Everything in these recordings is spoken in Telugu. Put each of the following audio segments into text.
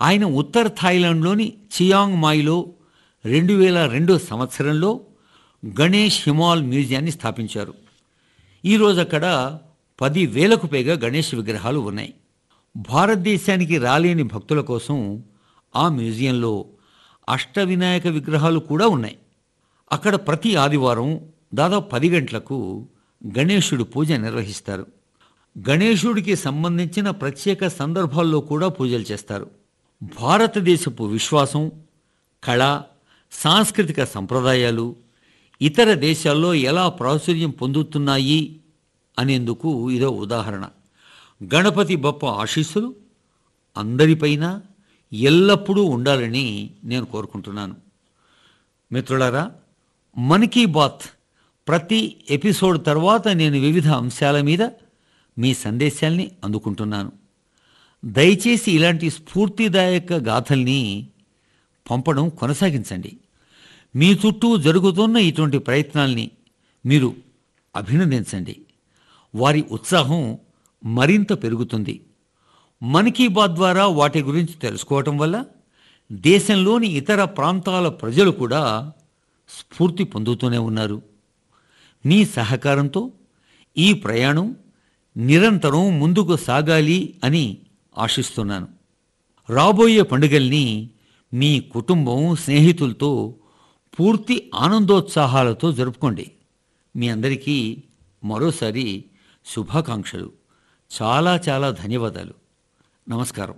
ఆయన ఉత్తర థాయిలాండ్లోని చియాంగ్ మాయిలో రెండు వేల రెండో సంవత్సరంలో గణేష్ హిమాల్ మ్యూజియాన్ని స్థాపించారు ఈరోజు అక్కడ పది వేలకు పైగా గణేష్ విగ్రహాలు ఉన్నాయి భారతదేశానికి రాలేని భక్తుల కోసం ఆ మ్యూజియంలో అష్టవినాయక విగ్రహాలు కూడా ఉన్నాయి అక్కడ ప్రతి ఆదివారం దాదాపు పది గంటలకు గణేశుడు పూజ నిర్వహిస్తారు గణేశుడికి సంబంధించిన ప్రత్యేక సందర్భాల్లో కూడా పూజలు చేస్తారు భారతదేశపు విశ్వాసం కళ సాంస్కృతిక సంప్రదాయాలు ఇతర దేశాల్లో ఎలా ప్రాచుర్యం పొందుతున్నాయి అనేందుకు ఇదో ఉదాహరణ గణపతి బప్ప ఆశీస్సులు అందరిపైన ఎల్లప్పుడూ ఉండాలని నేను కోరుకుంటున్నాను మిత్రులారా మన్ కీ బాత్ ప్రతి ఎపిసోడ్ తర్వాత నేను వివిధ అంశాల మీద మీ సందేశాల్ని అందుకుంటున్నాను దయచేసి ఇలాంటి స్ఫూర్తిదాయక గాథల్ని పంపడం కొనసాగించండి మీ చుట్టూ జరుగుతున్న ఇటువంటి ప్రయత్నాల్ని మీరు అభినందించండి వారి ఉత్సాహం మరింత పెరుగుతుంది మన్ కీ బాత్ ద్వారా వాటి గురించి తెలుసుకోవటం వల్ల దేశంలోని ఇతర ప్రాంతాల ప్రజలు కూడా స్ఫూర్తి పొందుతూనే ఉన్నారు మీ సహకారంతో ఈ ప్రయాణం నిరంతరం ముందుకు సాగాలి అని ఆశిస్తున్నాను రాబోయే పండుగల్ని మీ కుటుంబం స్నేహితులతో పూర్తి ఆనందోత్సాహాలతో జరుపుకోండి మీ అందరికీ మరోసారి శుభాకాంక్షలు చాలా చాలా ధన్యవాదాలు నమస్కారం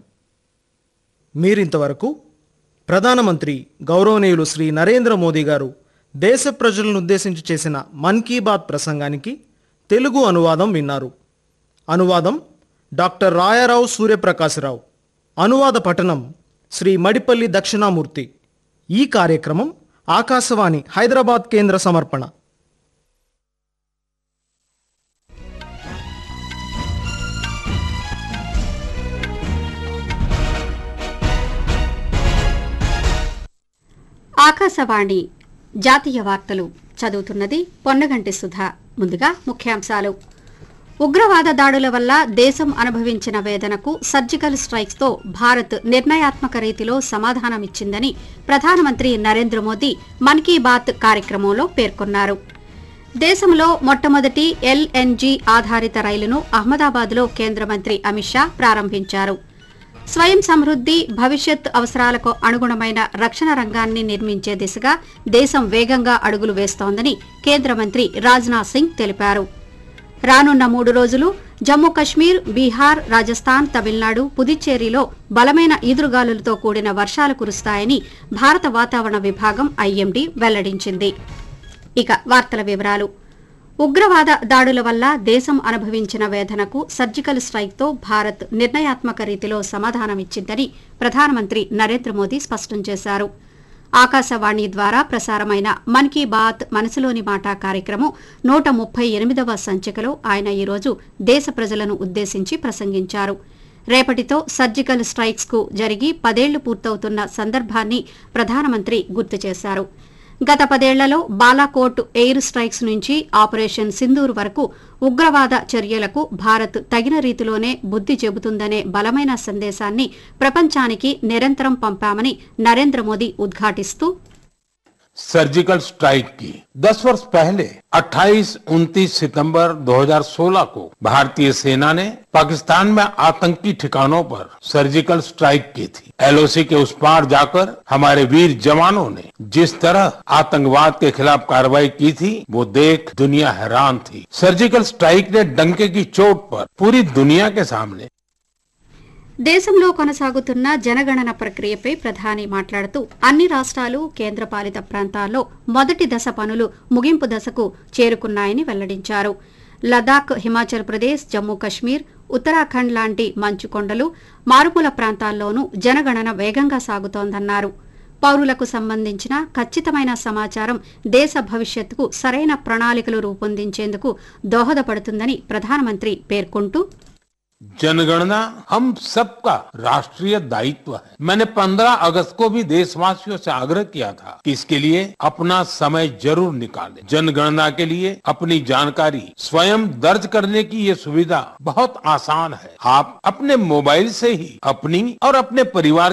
మీరింతవరకు ప్రధానమంత్రి గౌరవనీయులు శ్రీ నరేంద్ర మోదీ గారు దేశ ప్రజలను ఉద్దేశించి చేసిన మన్ కీ బాత్ ప్రసంగానికి తెలుగు అనువాదం విన్నారు అనువాదం డాక్టర్ రాయారావు సూర్యప్రకాశరావు అనువాద పఠనం శ్రీ మడిపల్లి దక్షిణామూర్తి ఈ కార్యక్రమం ఆకాశవాణి హైదరాబాద్ కేంద్ర సమర్పణ ఆకాశవాణి జాతీయ వార్తలు చదువుతున్నది పొన్నగంటి సుధా ముందుగా ముఖ్యాంశాలు ఉగ్రవాద దాడుల వల్ల దేశం అనుభవించిన వేదనకు సర్జికల్ స్ట్రైక్స్తో భారత్ నిర్ణయాత్మక రీతిలో సమాధానమిచ్చిందని ప్రధానమంత్రి నరేంద్ర మోదీ మన్ కీ బాత్ కార్యక్రమంలో పేర్కొన్నారు దేశంలో మొట్టమొదటి ఎల్ఎన్జీ ఆధారిత రైలును అహ్మదాబాద్లో కేంద్ర మంత్రి అమిత్ షా ప్రారంభించారు స్వయం సమృద్ది భవిష్యత్ అవసరాలకు అనుగుణమైన రక్షణ రంగాన్ని నిర్మించే దిశగా దేశం వేగంగా అడుగులు వేస్తోందని కేంద్ర మంత్రి రాజ్నాథ్ సింగ్ తెలిపారు రానున్న మూడు రోజులు జమ్మూ కశ్మీర్ బీహార్ రాజస్థాన్ తమిళనాడు పుదుచ్చేరిలో బలమైన ఈదురుగాలులతో కూడిన వర్షాలు కురుస్తాయని భారత వాతావరణ విభాగం ఐఎండీ వెల్లడించింది ఇక వార్తల వివరాలు ఉగ్రవాద దాడుల వల్ల దేశం అనుభవించిన వేదనకు సర్జికల్ స్ట్రైక్తో భారత్ నిర్ణయాత్మక రీతిలో సమాధానమిచ్చిందని ప్రధానమంత్రి నరేంద్ర మోదీ స్పష్టం చేశారు ఆకాశవాణి ద్వారా ప్రసారమైన మన్ కీ బాత్ మనసులోని మాట కార్యక్రమం నూట ముప్పై ఎనిమిదవ సంచికలో ఆయన ఈరోజు దేశ ప్రజలను ఉద్దేశించి ప్రసంగించారు రేపటితో సర్జికల్ స్ట్రైక్స్ కు జరిగి పదేళ్లు పూర్తవుతున్న సందర్భాన్ని ప్రధానమంత్రి గుర్తు చేశారు గత పదేళ్లలో బాలాకోట్ ఎయిర్ స్ట్రైక్స్ నుంచి ఆపరేషన్ సింధూర్ వరకు ఉగ్రవాద చర్యలకు భారత్ తగిన రీతిలోనే బుద్ది చెబుతుందనే బలమైన సందేశాన్ని ప్రపంచానికి నిరంతరం పంపామని నరేంద్ర మోదీ ఉద్ఘాటిస్తూ सर्जिकल स्ट्राइक की 10 वर्ष पहले 28-29 सितंबर 2016 को भारतीय सेना ने पाकिस्तान में आतंकी ठिकानों पर सर्जिकल स्ट्राइक की थी एलओसी के उस पार जाकर हमारे वीर जवानों ने जिस तरह आतंकवाद के खिलाफ कार्रवाई की थी वो देख दुनिया हैरान थी सर्जिकल स्ट्राइक ने डंके की चोट पर पूरी दुनिया के सामने దేశంలో కొనసాగుతున్న జనగణన ప్రక్రియపై ప్రధాని మాట్లాడుతూ అన్ని రాష్ట్రాలు కేంద్రపాలిత ప్రాంతాల్లో మొదటి దశ పనులు ముగింపు దశకు చేరుకున్నాయని వెల్లడించారు లదాఖ్ హిమాచల్ ప్రదేశ్ జమ్మూ కశ్మీర్ ఉత్తరాఖండ్ లాంటి మంచు కొండలు మారుమూల ప్రాంతాల్లోనూ జనగణన వేగంగా సాగుతోందన్నారు పౌరులకు సంబంధించిన ఖచ్చితమైన సమాచారం దేశ భవిష్యత్తుకు సరైన ప్రణాళికలు రూపొందించేందుకు దోహదపడుతుందని ప్రధానమంత్రి పేర్కొంటూ जनगणना हम सबका राष्ट्रीय दायित्व है मैंने 15 अगस्त को भी देशवासियों से आग्रह किया था कि इसके लिए अपना समय जरूर निकालें जनगणना के लिए अपनी जानकारी स्वयं दर्ज करने की ये सुविधा बहुत आसान है आप अपने मोबाइल से ही अपनी और अपने परिवार